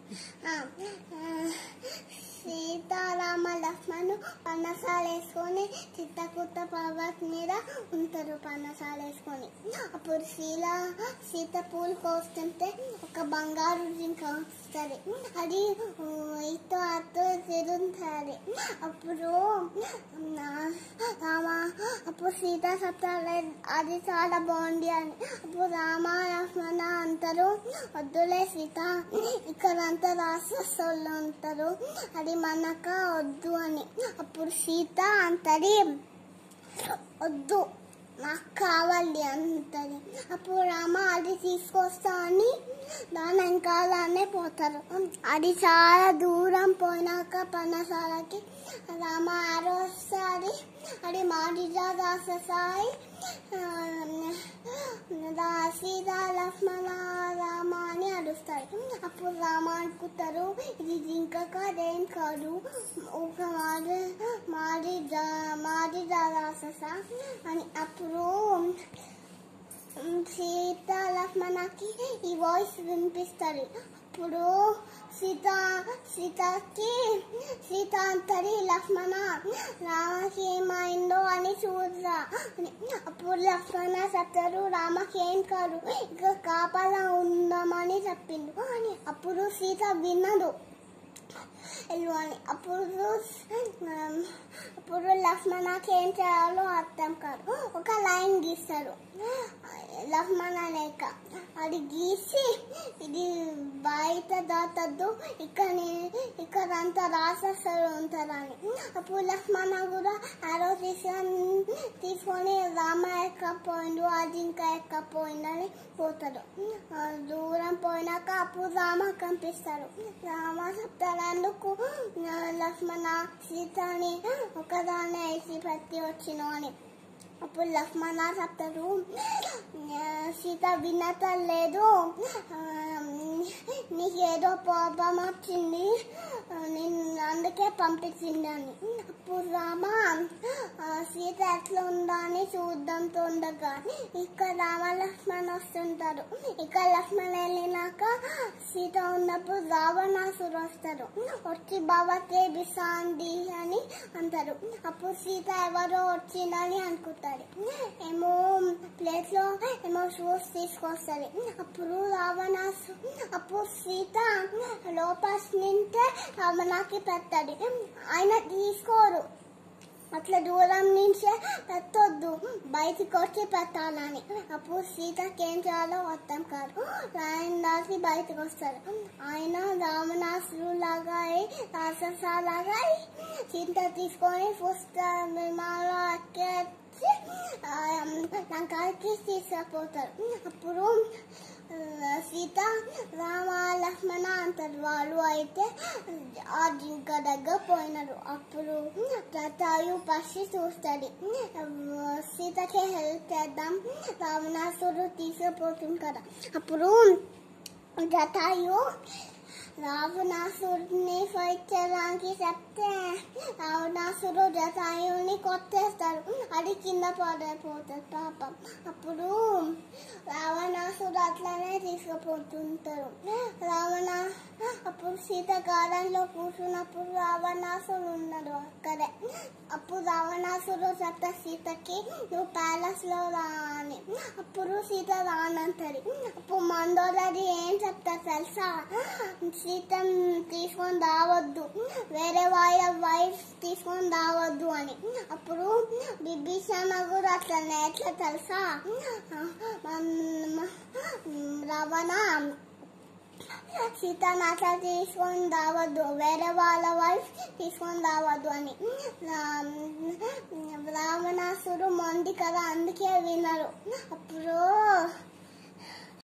ఆ, ఆ, సీతారామ లక్ష్మణు పన్నసాలు వేసుకొని చిత్తకుత్త పర్వత్ మీద ఉంటారు పన్నసాలు వేసుకొని అప్పుడు శీల సీత పూలు కోస్తుంటే ఒక బంగారు జింక వస్తుంది అది ఊ, ఇటు అటు తిరుగుతుంది అప్పుడు నా- రామ అప్పుడు సీత చెప్తారు అది చాలా బాగుంది అని అప్పుడు రామ లక్ష్మణ అంటారు వద్దులే సీత ఇక్కడంతా రాక్షసులు ఉంటారు అది మనక వద్దు అని అప్పుడు సీత అంటది వద్దు నాకు కావాలి అంటది అప్పుడు రామ అది తీసుకొస్తా అని దాని వెనకాలనే పోతారు అది చాలా దూరం పోయినాక పన్నసాలకి రామ ఆరోసారి అది మాడిజా రాసాయి సీత లక్ష్మణ రామ అని అరుస్తారు అప్పుడు రామ అనుకుంటారు ఇది జింక కాదేం కాదు ఒక మాది మాది మాది రాసస అని అప్పుడు సీత లక్ష్మణకి ఈ వాయిస్ వినిపిస్తుంది అప్పుడు సీత సీతకి సీత అంటది లక్ష్మణ రామకి ఏమైందో అని చూడరా అని అప్పుడు లక్ష్మణ చెప్తారు రామకి ఏం కాదు ఇక కాపలా ఉందామని చెప్పిండు అని అప్పుడు సీత విన్నదు వెళ్ళు అని అప్పుడు ఆమ్, అప్పుడు లక్ష్మణకి ఏం చేయాలో అర్థం కాదు ఒక లైన్ గీస్తారు లక్ష్మణ లేక అది గీసి ఇది బయట దాటద్దు ఇక్కడ ఇక్కడంతా రాసేస్తారు ఉంటారని అప్పుడు లక్ష్మణ కూడా ఆరో తీసుకొని తీసుకొని రామ ఎక్కపోయిండు అది ఇంకా ఎక్కపోయిందని పోతాడు ఆ, దూరం పోయినాక అప్పుడు రామ కనిపిస్తారు రామ చెప్తారందుకు ఆ, లక్ష్మణ సీతని ఒకదాన్ని వేసి పెట్టి వచ్చిన అని అప్పుడు లక్ష్మణ చెప్తారు ఆ, సీత వినత లేదు ఆ, నీకేదో ప్రాబ్లం వచ్చింది ఆ, నేను అందుకే పంపించింది అని అప్పుడు రామ ఆ, సీత ఎట్లా ఉందో అని చూద్దాం తొందరగా ఇక్కడ రామ లక్ష్మణ వస్తుంటారు ఇక్కడ లక్ష్మణ వెళ్ళినాక సీత ఉన్నప్పుడు రావణాసురు వస్తారు వచ్చి బాబాకే బిసాంది అని అంటారు అప్పుడు సీత ఎవరో వచ్చిందని అనుకుంటారు ఏమో ప్లేట్ లో ఏమో షూస్ తీసుకొస్తారు అప్పుడు రావణాసు అప్పుడు సీత లోపల నింటే రావణాకి పెడతాడు ఆయన తీసుకోరు అట్లా దూరం నుంచే పెట్టొద్దు బయటికి వచ్చి పెట్టాలని అప్పుడు సీతకి ఏం చేయాలో అర్థం కాదు ఆయన దాటి బయటకు వస్తారు ఆయన రామనాసుడు లాగా అయి రాక్షసలాగా అయి సీత తీసుకొని పుస్తక విమానంలో ఎక్కేసి ఆ, లంకాకి తీసుకుపోతారు అప్పుడు ఆ, సీత రామ లక్ష్మణ అంటారు వాళ్ళు అయితే ఆ జింక దగ్గర పోయినారు అప్పుడు జటాయు పక్షి చూస్తుంది సీతకి హెల్ప్ చేద్దాం రావణాసుడు తీసుకుపోతుంది కదా అప్పుడు జటాయు రావణాసుడిని ఫైట్ చేయడానికి చెప్తే రావణాసుడు జటాయుని కొట్టేస్తాడు అది కింద పడిపోతాడు పాపం అప్పుడు రావణాసుడు అట్లనే తీసుకుపోతుంటారు రావణ అప్పుడు సీత గార్డెన్లో కూర్చున్నప్పుడు రావణాసుడు ఉన్నాడు అక్కడే అప్పుడు రావణాసుడు చెప్తా సీతకి నువ్వు ప్యాలెస్ లో రా అని అప్పుడు సీత రానంటది అప్పుడు మందోదరి ఏం చెప్తా తెలుసా సీత తీసుకొని రావద్దు వేరే వాళ్ళ వైఫ్ తీసుకొని రావద్దు అని అప్పుడు బిభీషణ కూడా అట్లనే ఎట్లా తెలుసా రవణ సీత నాట తీసుకొని రావద్దు వేరే వాళ్ళ వైఫ్ తీసుకొని రావద్దు అని రా- రావణాసుడు మొండి కదా అందుకే వినరు అప్పుడు